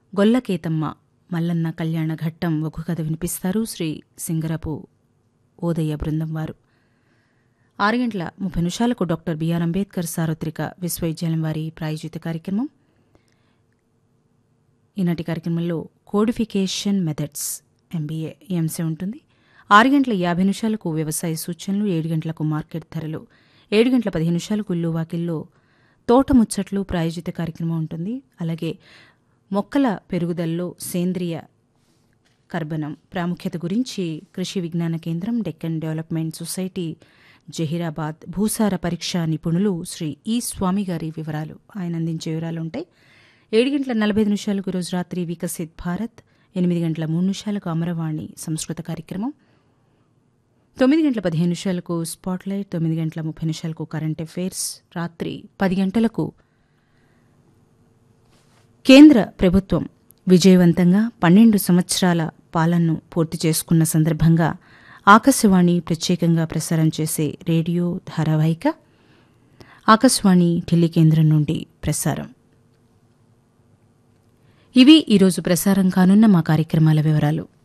గొల్లకేతమ్మ మల్లన్న కళ్యాణ ఘట్టం ఒక కథ వినిపిస్తారు శ్రీ సింగరపు ఓదయ్య బృందం వారు ఆరు గంటల ముప్పై నిమిషాలకు డాక్టర్ బిఆర్ అంబేద్కర్ సార్వత్రిక విశ్వవిద్యాలయం వారి ప్రాయోజిత కార్యక్రమం ఈనాటి కార్యక్రమంలో కోడిఫికేషన్ మెథడ్స్ ఎంబీఏ ఈ అంశం ఉంటుంది ఆరు గంటల యాభై నిమిషాలకు వ్యవసాయ సూచనలు ఏడు గంటలకు మార్కెట్ ధరలు ఏడు గంటల పదిహేను నిమిషాలకు ఇల్లు వాకిల్లో తోట ముచ్చట్లు ప్రాయోజిత కార్యక్రమం ఉంటుంది అలాగే మొక్కల పెరుగుదలలో సేంద్రియ కర్బనం ప్రాముఖ్యత గురించి కృషి విజ్ఞాన కేంద్రం డెక్కన్ డెవలప్మెంట్ సొసైటీ జహీరాబాద్ భూసార పరీక్షా నిపుణులు శ్రీ ఈ స్వామి గారి వివరాలు ఆయన అందించే వివరాలు ఉంటాయి ఏడు గంటల నలభై ఐదు నిమిషాలకు ఈరోజు రాత్రి వికసిత్ భారత్ ఎనిమిది గంటల మూడు నిమిషాలకు అమరవాణి సంస్కృత కార్యక్రమం తొమ్మిది గంటల పదిహేను నిమిషాలకు స్పాట్లైట్ తొమ్మిది గంటల ముప్పై నిమిషాలకు కరెంట్ అఫైర్స్ రాత్రి పది గంటలకు కేంద్ర ప్రభుత్వం విజయవంతంగా పన్నెండు సంవత్సరాల పాలనను పూర్తి చేసుకున్న సందర్భంగా ఆకాశవాణి ప్రత్యేకంగా ప్రసారం చేసే రేడియో ధారావాహిక ఆకాశవాణి ఢిల్లీ కేంద్రం నుండి ప్రసారం ఇవి ఈరోజు ప్రసారం కానున్న మా కార్యక్రమాల వివరాలు